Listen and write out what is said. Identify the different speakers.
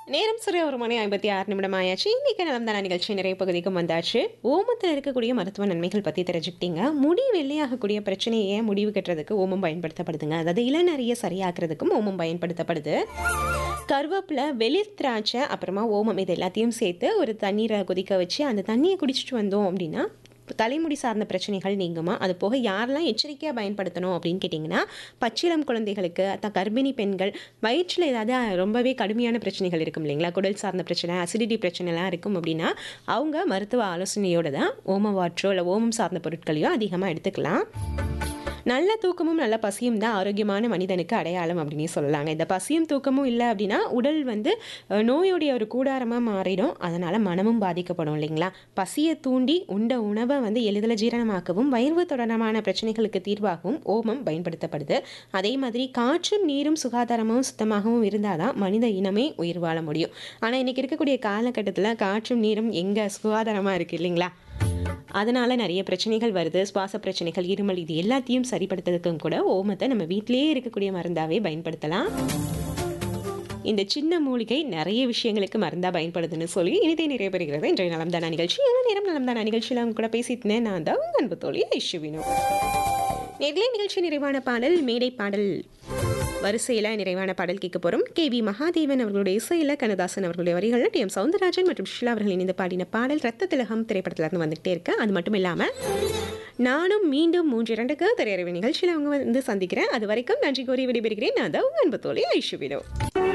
Speaker 1: நேரம் சரி ஒரு மணி ஐம்பத்தி ஆறு நிமிடம் ஆயாச்சு இன்னைக்கு நலம்தான நிகழ்ச்சி நிறைய பகுதிக்கும் வந்தாச்சு ஓமத்தில் இருக்கக்கூடிய மருத்துவ நன்மைகள் பற்றி தெரிஞ்சுக்கிட்டீங்க முடி வெள்ளையாகக்கூடிய பிரச்சனையை முடிவு கட்டுறதுக்கு ஓமம் பயன்படுத்தப்படுதுங்க அதாவது இளநறிய சரியாக்குறதுக்கும் ஓமம் பயன்படுத்தப்படுது கருவேப்பிலை வெளிர் திராட்சை அப்புறமா ஓமம் இது எல்லாத்தையும் சேர்த்து ஒரு தண்ணீரை கொதிக்க வச்சு அந்த தண்ணியை குடிச்சிட்டு வந்தோம் அப்படின்னா தலைமுடி சார்ந்த பிரச்சனைகள் நீங்குமா அது போக யாரெல்லாம் எச்சரிக்கையாக பயன்படுத்தணும் அப்படின்னு கேட்டிங்கன்னா பச்சிளம் குழந்தைகளுக்கு அதான் கர்ப்பிணி பெண்கள் வயிற்றில் ஏதாவது ரொம்பவே கடுமையான பிரச்சனைகள் இருக்கும் இல்லைங்களா குடல் சார்ந்த பிரச்சனை அசிடிட்டி பிரச்சனைலாம் இருக்கும் அப்படின்னா அவங்க மருத்துவ ஆலோசனையோடு தான் ஓம வாற்றோ இல்லை ஓமம் சார்ந்த பொருட்களையோ அதிகமாக எடுத்துக்கலாம் நல்ல தூக்கமும் நல்ல பசியும் தான் ஆரோக்கியமான மனிதனுக்கு அடையாளம் அப்படின்னு சொல்லலாங்க இந்த பசியும் தூக்கமும் இல்லை அப்படின்னா உடல் வந்து அஹ், நோயுடைய ஒரு கூடாரமாக மாறிடும் அதனால் மனமும் பாதிக்கப்படும் இல்லைங்களா பசியை தூண்டி உண்ட உணவை வந்து எளிதில் ஜீரணமாக்கவும் வயிறு தொடர்பான பிரச்சனைகளுக்கு தீர்வாகவும் ஓமம் பயன்படுத்தப்படுது அதே மாதிரி காற்றும் நீரும் சுகாதாரமும் சுத்தமாகவும் இருந்தால் தான் மனித இனமே உயிர் வாழ முடியும் ஆனால் இன்றைக்கி இருக்கக்கூடிய காலகட்டத்தில் காற்றும் நீரும் எங்கே சுகாதாரமாக இருக்குது இல்லைங்களா அதனால நிறைய பிரச்சனைகள் வருது சுவாச பிரச்சனைகள் இருமல் இது எல்லாத்தையும் சரிப்படுத்துறதுக்கும் கூட ஓமத்தை நம்ம வீட்டிலேயே இருக்கக்கூடிய மருந்தாவே பயன்படுத்தலாம் இந்த சின்ன மூலிகை நிறைய விஷயங்களுக்கு மருந்தா பயன்படுதுன்னு சொல்லி இனிதே நிறைய பெறுகிறது இன்றைய நலம்தானா நிகழ்ச்சி எவ்வளோ நேரம் நலம்தானா நிகழ்ச்சியில் அவங்க கூட பேசிட்டுனேன் நான் தான் உங்க அன்பு தோழி ஐஷுவினோ நேரிலே நிகழ்ச்சி நிறைவான பாடல் மேடை பாடல் வரிசையில் நிறைவான பாடல் கேட்க போகிறோம் கே வி மகாதேவன் அவர்களுடைய இசையில் கண்ணதாசன் அவர்களுடைய வரிகளில் டி எம் சவுந்தரராஜன் மற்றும் ஷிலா அவர்கள் இணைந்து பாடின பாடல் ரத்த திலகம் திரைப்படத்துல இருந்து வந்துகிட்டே இருக்கு அது மட்டும் இல்லாமல் நானும் மீண்டும் மூன்று இரண்டுக்கு திரையரவு நிகழ்ச்சியில் அவங்க வந்து சந்திக்கிறேன் அது வரைக்கும் நன்றி கூறி விடைபெறுகிறேன் நான் தான் உங்கள் அன்பு தோழி ஐஷுவினோ